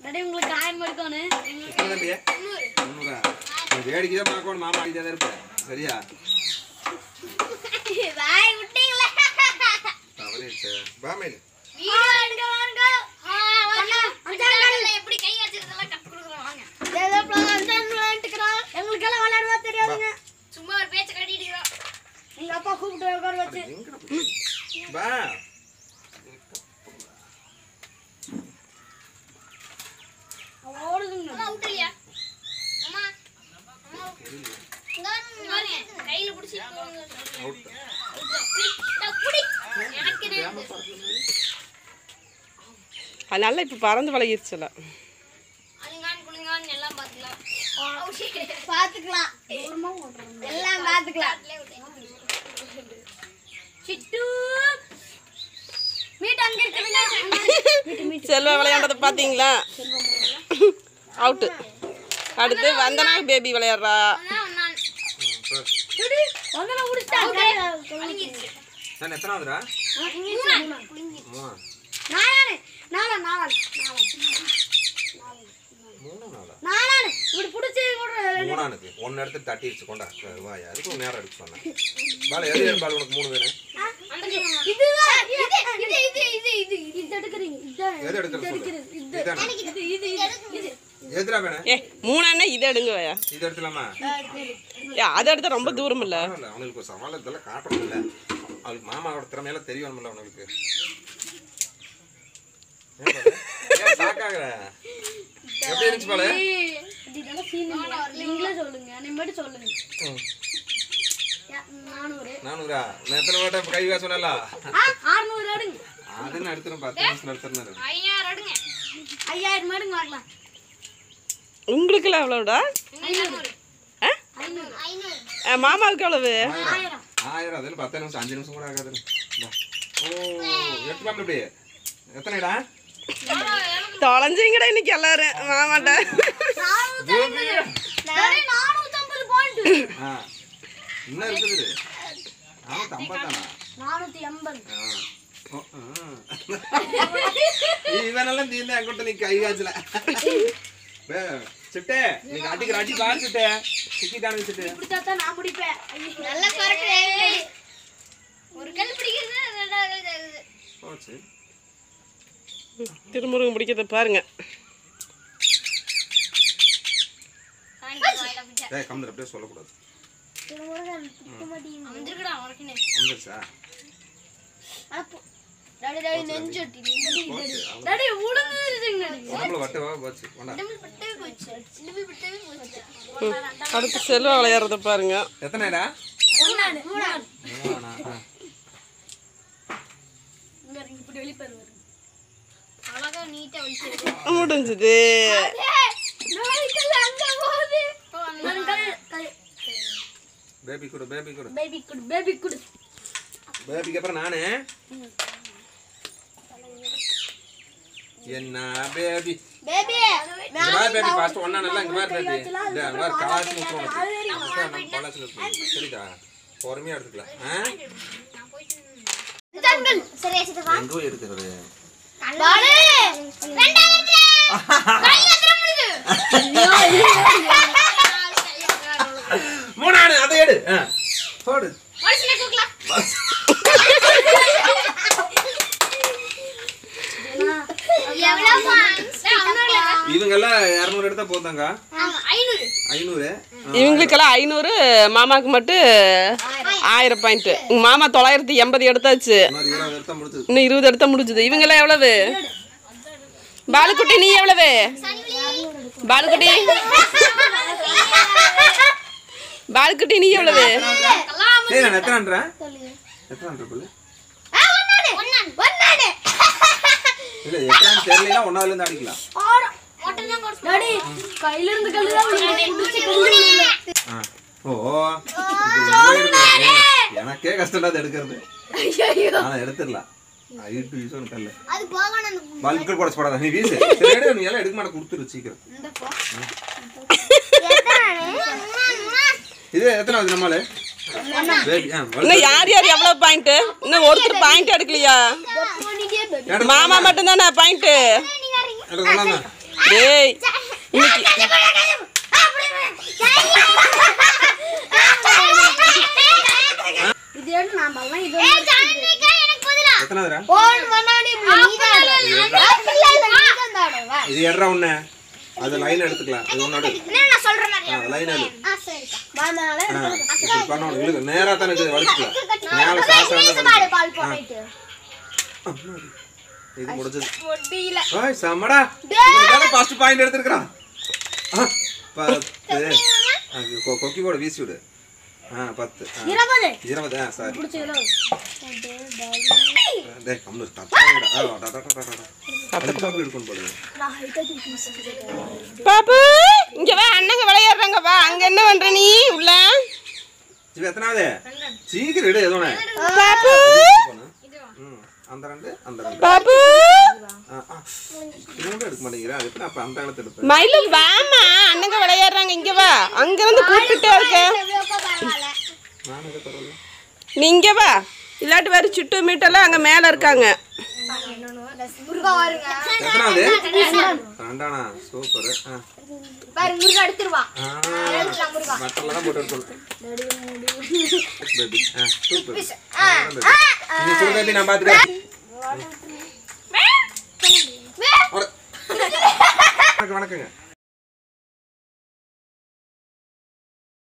Daddy உங்களுக்கு ஆயிரம் எடுக்கணும் எத்தனை தம்பி முந்நூறா நீ வேடிக்கை தான் பார்க்கணும் மாமா ஆடிட்டே தான் இருப்பேன் சரியா வாய் விட்டீங்களா தவறிட்டு பாமேலு வீடியோ எடுக்க வாங்க எப்படி கை வச்சிருக்கெல்லாம் கத்து கொடுக்குறோம் வாங்க எங்களுக்கெல்லாம் விளையாடுவா தெரியாதுங்க சும்மா ஒரு பேச்ச கட்டிட்டு இருக்கிறோம் எங்க அப்பா கூப்பிட்டு உட்கார வச்சு எங்கடா போய்? பா ஓடுதுங்க அவுட் இல்லையா அம்மா கையில பிடிச்சி அவுட் எனக்கு அதனால இப்போ பறந்து பழகிருச்சுல அழுங்கான் குழுங்கான் எல்லாம் பார்த்துக்கலாம் பார்த்துக்கலாம் எல்லாம் பார்த்துக்கலாம் சிட்டு மீட் அங்க இருக்கு செல்வா விளையாடுறத பார்த்தீங்களா அவுட்டு அடுத்து வந்தனா பேபி விளையாடுறா வந்தன முடிச்சிட்டாங்க நான் எத்தனாவதுடா மூணா நாளானு நாளா நாளா மூணு நாளா நாளானு இப்படி பிடிச்சி கூட மூணானுக்கு ஒன்னு எடுத்து தட்டிடுச்சு கொண்டா வாயா அதுக்கு நேரம் எடுக்க சொன்னேன் பால் எது ஏழு பால் உனக்கு மூணு வேணும் இதுதான் இது இது இது இது இது இது எடுக்கிறீங்க இதுதான் எது எடுக்கிறது சொல்லு இதானே இது இது இது இது எதுடா வேணும் ஏ மூணாண்ணே இதை எடுங்கயா இது எடுத்துலாமா ஏ அதை எடுத்தா ரொம்ப தூரம் இல்ல பரவாயில்ல அவனுக்கு ஒரு சவால் இதெல்லாம் காட்டணும் இல்லை அவளுக்கு மாமாவோட திறமையெல்லாம் தெரியணும்ல அவனுக்கு ஏன் பாலு? ஏன் சாக்காகிற எப்படி இருந்துச்சு பாலு இதெல்லாம் சீன் நீங்களே சொல்லுங்க நீ மட்டும் சொல்லுங்க ம். நானூறு நானூறா நான் எத்தனை வாட்ட கை காசு சொன்னல ஆறுநூறு எடுங்க அதுன்னு எடுத்துரும் பத்து நிமிஷம் எடுத்துருந்தாரு ஐயாயிரம் எடுங்க ஐயாயிரம் எடுங்க வாங்கலாம் உங்களுக்குலாம் எவ்வளோடா ஐநூறு ஆ? ஐநூறு ஐநூறு ஆ, மாமாவுக்கு எவ்வளவு ஆயிரம் ஆயிரம் அதில் பத்து நிமிஷம் அஞ்சு நிமிஷம் கூட ஆகாது இந்தா. ஓ எட்டு பாம்பு இப்படி எத்தனைடா தொலைஞ்சிங்கடா இன்னைக்கு எல்லாரும் மாமாட்ட நானூத்தம்பது பாயிண்ட் ஆ இன்னும் இருக்குது நானூற்றி ஐம்பத்தானா நானூத்தி எண்பது ஆ. ஓ, ஆ. இவனெல்லாம் தீர்ந்து என்கிட்ட நீ கை காய்ச்சல சிட்டே நீங்க அடிக்கிற அடி பாரு சிட்டே சிக்கிட்டானுங்க சிட்டு இப்படித்தான் நான் முடிப்பேன் நல்ல கரெக்ட் ஒரு கல் பிடிக்கிறது ரெண்டாவது கல் ஆகுது போச்சு திருமுருகன் பிடிக்கிறத பாருங்க டேய் கம்மில் அப்படியே சொல்லக்கூடாது வந்துருக்கடா உனக்குன்னு வந்துருச்சா டாடி டாடி நெஞ்சொட்டி போச்சு அவ்வளோ டாடி உளுந்துருச்சுங்க உடம்புல வட்டவா போச்சு வேண்டாம் டபுள் பட்டவே போச்சு சிலுவை பட்டவே போச்சு அடுத்து செல்வா விளையாடுறத பாருங்க எத்தனைடா மூணாடு மூணாடு மூணா ஆ. இங்க இருக்கு, இப்படி வெளிப்பாரு வரும் அழகா நீட்டா வச்சிருக்கு முடிஞ்சது பேபி கொடு பேபி கொடு பேபி குடு பேபி குடு பேபிக்கு அப்புறம் நானு என்ன பேபி பேபி இங்க பாரு பேபி ஃபர்ஸ்ட் ஒண்ணா நல்லா இங்க பாரு பேபி இந்த இங்க பாரு கலாச்சி ஊத்துறோம் கலாச்சி ஊத்துறோம் சரிடா பொறுமையா எடுத்துக்கலாம் ஆ சரி வச்சிட்டு எங்கோ எடுக்கிறது பாலு ரெண்டாவது கை எத்தனை மூணாடு அதை எடு ஆ போடு மனுஷனை தூக்கலாம் எவ்வளவு இவங்க எல்லாம் இரநூறு எடுத்தா போதாங்க ஐநூறு ஐநூறு இவங்களுக்கெல்லாம் ஐநூறு மாமாவுக்கு மட்டும் ஆயிரம் பாயிண்ட் உங்க மாமா தொள்ளாயிரத்தி எண்பது எடுத்தாச்சு இன்னொரு இருபது எடுத்தா முடிச்சது இன்னும் இருபது எடுத்தா முடிஞ்சது இவங்கெல்லாம் எவ்வளவு பாலுக்குட்டி நீ எவ்வளவு பாலுக்குட்டி பாலுக்குட்டி நீ எவ்வளவு சரி நான் எத்தனைன்றேன் எத்தனை புள்ளு இல்ல எத்தனை தெரியல ஒன்னால இருந்து அடிக்கலாம் கையில இருந்து கல்லுதான் ஆ. ஓ இது எவ்வளவு எடுக்கிறது? எனக்கே கஷ்டம் அது எடுக்கிறது ஆனா எடுத்துடலாம் ஐட்டு வீசு கல்ல அது போகணும் பல்புகள் கூட போடாத நீ வீசு சரி எடு நீ எல்லாம் எடுக்க மாட்டே கொடுத்துரு சீக்கிரம் இது எத்தனாவது நம்மளு பேபி ஆ இன்னும் யார் யார் எவ்வளவு பாயிண்ட் இன்னும் ஒருத்தர் பாயிண்ட் எடுக்கலையா மாமா மட்டும் தானே பாயிண்ட் எடுக்கலாம் டேய் இன்னைக்கு இது எடுத்து நான் பண்ணலாம் இது எனக்கு பதிலா எத்தனாவதுடா போன் பண்ணாடி நீதான் இல்ல இல்ல நீதான் தாடுவா இது எட்ரா ஒண்ணு அது லைன் எடுத்துக்கலாம் இது ஒன்னோட என்ன நான் சொல்றேன் ஆ லைன் எடு ஆ சரிக்கா வானால ஆ இப்படி பண்ணணும் இழுக்கு நேரா தானே இருக்குது வலிச்சுக்கலாம் மேலே சாசா வந்து பால் பால் போயிட்டு இது முடிஞ்சது முடியல ஓய் சம்மடா இதுதானே ஃபர்ஸ்ட் பாயிண்ட் எடுத்துருக்கான் பத்து ஆ, கொ- கொக்கி போட வீசி விடு ஆ பத்து ஆ. இருபது இருபது ஆ சாரி பிடிச்சிக்கல டேய் கம்முனு தப்பாடா ஆ டா டா டா டா அது காப்பி எடுக்கணும் போடுங்க நான் ஹைட்டா தூக்கி பாப்பு இங்க வா அண்ணங்க விளையாடுறாங்க வா அங்க என்ன பண்ற நீ உள்ள இது எத்தனாவது சீக்கிரம் எடு எதோ ஒண்ணு. பாப்பு போனு. ம் அந்த ரெண்டு அந்த ரெண்டு பாப்பு ஆ ஆ இது மட்டும் எடுக்க மாட்டேங்கிறா அது எப்படி அப்ப அந்த இடத்துல எடுப்பேன் மயிலு வாமா அண்ணங்க விளையாடுறாங்க இங்க வா அங்க இருந்து கூப்பிட்டுட்டே இருக்க பரவாயில்ல நானும் இது பரவாயில்ல நீ இங்க வா இல்லாட்டி வேறு சுட்டு மீட்டெல்லாம் அங்க மேல இருக்காங்க முருகா வருங்க எத்தனாவது ரெண்டானா சூப்பர் ஆ பாரு முருகா எடுத்துருவா ஆ மட்டெல்லாம் தான் போட்டு எடுக்கணும் பேபி ஆ சூப்பர் நீ சொல்லு பேபி நான் பார்த்துக்கிறேன் வணக்கம் வணக்கங்க